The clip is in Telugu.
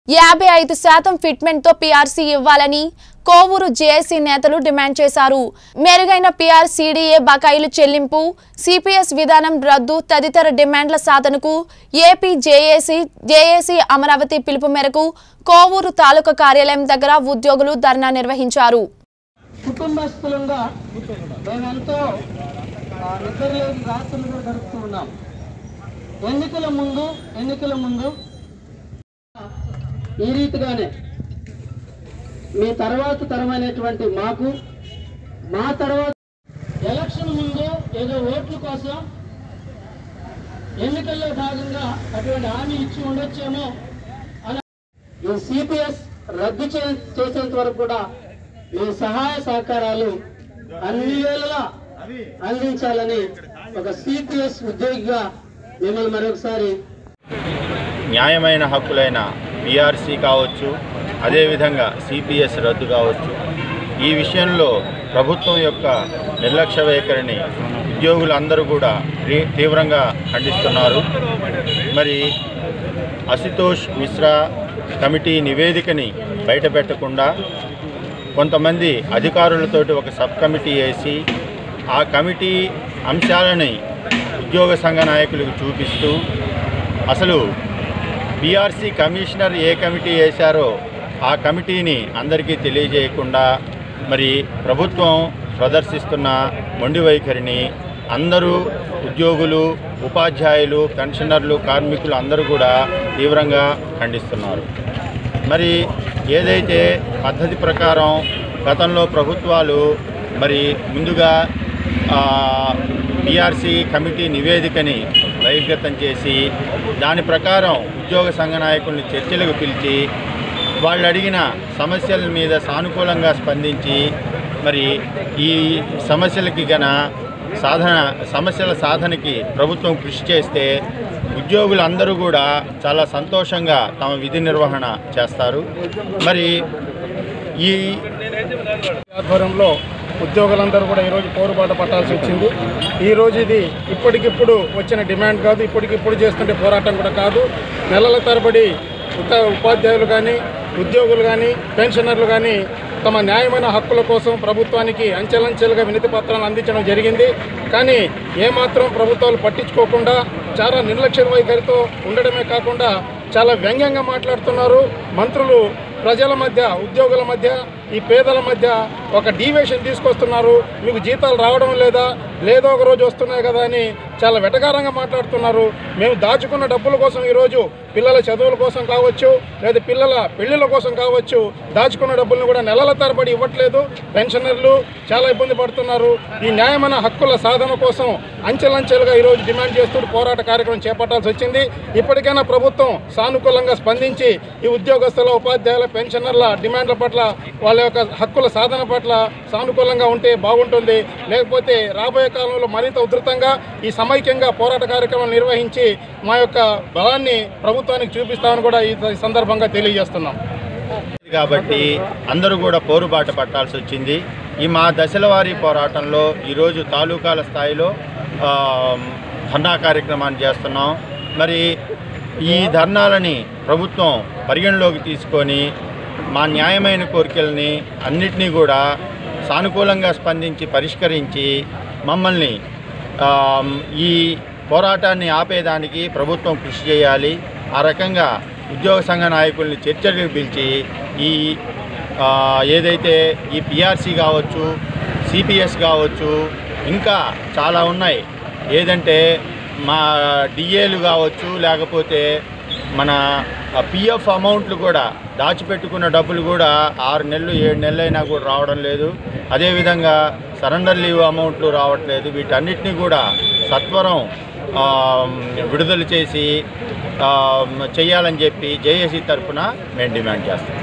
యాభై ఐదు శాతం ఫిట్మెంట్ తో పీఆర్సీ ఇవ్వాలని కోవూరు జేఏసీ నేతలు డిమాండ్ చేశారు మెరుగైన పీఆర్సీడీఏ బకాయిలు చెల్లింపు సిపిఎస్ విధానం రద్దు తదితర డిమాండ్ల సాధనకు ఏపీ జేఏసీ జేఏసీ అమరావతి పిలుపు మేరకు కోవూరు తాలూకా కార్యాలయం దగ్గర ఉద్యోగులు ధర్నా నిర్వహించారు కుటుంబస్తులంగా మేమెంతో ఆ, నిద్రలేని రాత్రులుగా గడుపుతూ ఉన్నాం ఎన్నికల ముందు ఎన్నికల ముందు ఈ రీతిగానే మీ తర్వాత తరమైనటువంటి మాకు మా తర్వాత ఎలక్షన్ ముందు ఏదో ఓట్ల కోసం ఎన్నికల్లో భాగంగా అటువంటి హామీ ఇచ్చి ఉండొచ్చేమో అని ఈ సిపిఎస్ రద్దు చే- చేసేంత వరకు కూడా మీ సహాయ సహకారాలు అన్ని వేళలా అందించాలని ఒక సిపిఎస్ ఉద్యోగిగా మిమ్మల్ని మరొకసారి న్యాయమైన హక్కులైన బీఆర్సీ కావచ్చు అదేవిధంగా సిపిఎస్ రద్దు కావచ్చు ఈ విషయంలో ప్రభుత్వం యొక్క నిర్లక్ష్య వైఖరిని ఉద్యోగులందరూ కూడా తీ- తీవ్రంగా ఖండిస్తున్నారు మరి అశుతోష్ మిశ్రా కమిటీ నివేదికని బయటపెట్టకుండా కొంతమంది అధికారులతోటి ఒక సబ్ కమిటీ వేసి ఆ కమిటీ అంశాలని ఉద్యోగ సంఘ నాయకులకు చూపిస్తూ అసలు బీఆర్సీ కమిషనర్ ఏ కమిటీ వేశారో ఆ కమిటీని అందరికీ తెలియజేయకుండా మరి ప్రభుత్వం ప్రదర్శిస్తున్న మొండి వైఖరిని అందరూ ఉద్యోగులు ఉపాధ్యాయులు పెన్షనర్లు కార్మికులు అందరూ కూడా తీవ్రంగా ఖండిస్తున్నారు మరి ఏదైతే పద్ధతి ప్రకారం గతంలో ప్రభుత్వాలు మరి ముందుగా బీఆర్సీ కమిటీ నివేదికని బహిర్గతం చేసి దాని ప్రకారం ఉద్యోగ సంఘ నాయకుల్ని చర్చలకు పిలిచి వాళ్ళు అడిగిన సమస్యల మీద సానుకూలంగా స్పందించి మరి ఈ సమస్యలకి గన సాధన సమస్యల సాధనకి ప్రభుత్వం కృషి చేస్తే ఉద్యోగులందరూ కూడా చాలా సంతోషంగా తమ విధి నిర్వహణ చేస్తారు మరి ఈ ఆధ్వర్యంలో ఉద్యోగులందరూ కూడా ఈరోజు పోరుబాట పట్టాల్సి వచ్చింది ఈరోజు ఇది ఇప్పటికిప్పుడు వచ్చిన డిమాండ్ కాదు ఇప్పటికిప్పుడు చేస్తుంటే పోరాటం కూడా కాదు నెలల తరబడి ఉత ఉపాధ్యాయులు కానీ ఉద్యోగులు కానీ పెన్షనర్లు కానీ తమ న్యాయమైన హక్కుల కోసం ప్రభుత్వానికి అంచెలంచెలుగా వినతి పత్రాలు అందించడం జరిగింది కానీ ఏమాత్రం ప్రభుత్వాలు పట్టించుకోకుండా చాలా నిర్లక్ష్య వైఖరితో ఉండడమే కాకుండా చాలా వ్యంగ్యంగా మాట్లాడుతున్నారు మంత్రులు ప్రజల మధ్య ఉద్యోగుల మధ్య ఈ పేదల మధ్య ఒక డీవేషన్ తీసుకొస్తున్నారు మీకు జీతాలు రావడం లేదా లేదో ఒక రోజు వస్తున్నాయి కదా అని చాలా వెటకారంగా మాట్లాడుతున్నారు మేము దాచుకున్న డబ్బుల కోసం ఈరోజు పిల్లల చదువుల కోసం కావచ్చు లేదా పిల్లల పెళ్లిళ్ళ కోసం కావచ్చు దాచుకున్న డబ్బులను కూడా నెలల తరబడి ఇవ్వట్లేదు పెన్షనర్లు చాలా ఇబ్బంది పడుతున్నారు ఈ న్యాయమైన హక్కుల సాధన కోసం అంచెలంచెలుగా ఈరోజు డిమాండ్ చేస్తూ పోరాట కార్యక్రమం చేపట్టాల్సి వచ్చింది ఇప్పటికైనా ప్రభుత్వం సానుకూలంగా స్పందించి ఈ ఉద్యోగస్తుల ఉపాధ్యాయుల పెన్షనర్ల డిమాండ్ల పట్ల వాళ్ళ యొక్క హక్కుల సాధన పట్ల సానుకూలంగా ఉంటే బాగుంటుంది లేకపోతే రాబోయే కాలంలో మరింత ఉధృతంగా ఈ సమైక్యంగా పోరాట కార్యక్రమం నిర్వహించి మా యొక్క బలాన్ని ప్రభుత్వానికి చూపిస్తామని కూడా ఈ సందర్భంగా తెలియజేస్తున్నాం కాబట్టి అందరూ కూడా పోరుబాట పట్టాల్సి వచ్చింది ఈ మా దశల వారీ పోరాటంలో ఈరోజు తాలూకాల స్థాయిలో ఆ, ధర్నా కార్యక్రమాన్ని చేస్తున్నాం మరి ఈ ధర్నాలని ప్రభుత్వం పరిగణలోకి తీసుకొని మా న్యాయమైన కోరికల్ని అన్నిటినీ కూడా సానుకూలంగా స్పందించి పరిష్కరించి మమ్మల్ని ఆ, ఈ పోరాటాన్ని ఆపేదానికి ప్రభుత్వం కృషి చేయాలి ఆ రకంగా ఉద్యోగ సంఘ నాయకుల్ని చర్చలకు పిలిచి ఈ ఆ, ఏదైతే ఈ పిఆర్సీ కావచ్చు సిపిఎస్ కావచ్చు ఇంకా చాలా ఉన్నాయి ఏదంటే మా డిఏలు కావచ్చు లేకపోతే మన పిఎఫ్ అమౌంట్లు కూడా దాచిపెట్టుకున్న డబ్బులు కూడా ఆరు నెలలు ఏడు నెలలు అయినా కూడా రావడం లేదు అదేవిధంగా సరెండర్ లీవ్ అమౌంట్లు రావట్లేదు వీటన్నిటిని కూడా సత్వరం ఆ, విడుదల చేసి ఆ, చేయాలని చెప్పి జేఏసీ తరఫున మేము డిమాండ్ చేస్తాం